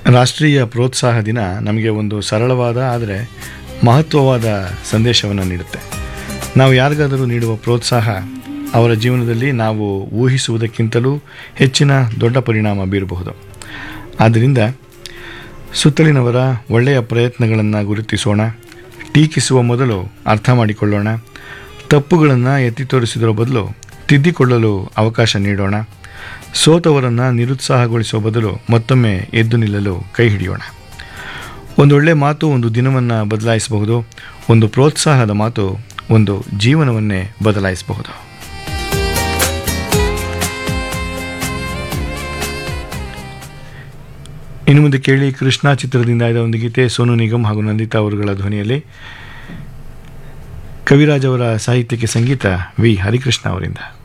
ರಾಷ್ಟ್ರೀಯ ಪ್ರೋತ್ಸಾಹ ದಿನ ನಮಗೆ ಒಂದು ಸರಳವಾದ ಆದರೆ ಮಹತ್ವವಾದ ಸಂದೇಶವನ್ನು ನೀಡುತ್ತೆ ನಾವು ಯಾರಿಗಾದರೂ ನೀಡುವ ಪ್ರೋತ್ಸಾಹ ಅವರ ಜೀವನದಲ್ಲಿ ನಾವು ಊಹಿಸುವುದಕ್ಕಿಂತಲೂ ಹೆಚ್ಚಿನ ದೊಡ್ಡ ಪರಿಣಾಮ ಬೀರಬಹುದು ಆದ್ದರಿಂದ ಸುತ್ತಲಿನವರ ಒಳ್ಳೆಯ ಪ್ರಯತ್ನಗಳನ್ನು ಗುರುತಿಸೋಣ ಟೀಕಿಸುವ ಮೊದಲು ಅರ್ಥ ಮಾಡಿಕೊಳ್ಳೋಣ ತಪ್ಪುಗಳನ್ನು ಎತ್ತಿ ತೋರಿಸಿದರ ಬದಲು ತಿದ್ದಿಕೊಳ್ಳಲು ಅವಕಾಶ ನೀಡೋಣ ಸೋತವರನ್ನು ನಿರುತ್ಸಾಹಗೊಳಿಸುವ ಬದಲು ಮತ್ತೊಮ್ಮೆ ಎದ್ದು ನಿಲ್ಲಲು ಕೈ ಹಿಡಿಯೋಣ ಒಂದೊಳ್ಳೆ ಮಾತು ಒಂದು ದಿನವನ್ನು ಬದಲಾಯಿಸಬಹುದು ಒಂದು ಪ್ರೋತ್ಸಾಹದ ಮಾತು ಒಂದು ಜೀವನವನ್ನೇ ಬದಲಾಯಿಸಬಹುದು ಇನ್ನು ಮುಂದೆ ಕೇಳಿ ಕೃಷ್ಣ ಚಿತ್ರದಿಂದ ಇದ್ದ ಒಂದು ಗೀತೆ ಸೋನು ನಿಗಮ್ ಹಾಗೂ ನಂದಿತಾ ಅವರುಗಳ ಧ್ವನಿಯಲ್ಲಿ ಕವಿರಾಜ್ ಅವರ ಸಾಹಿತ್ಯಕ್ಕೆ ಸಂಗೀತ ವಿ ಹರಿಕೃಷ್ಣ ಅವರಿಂದ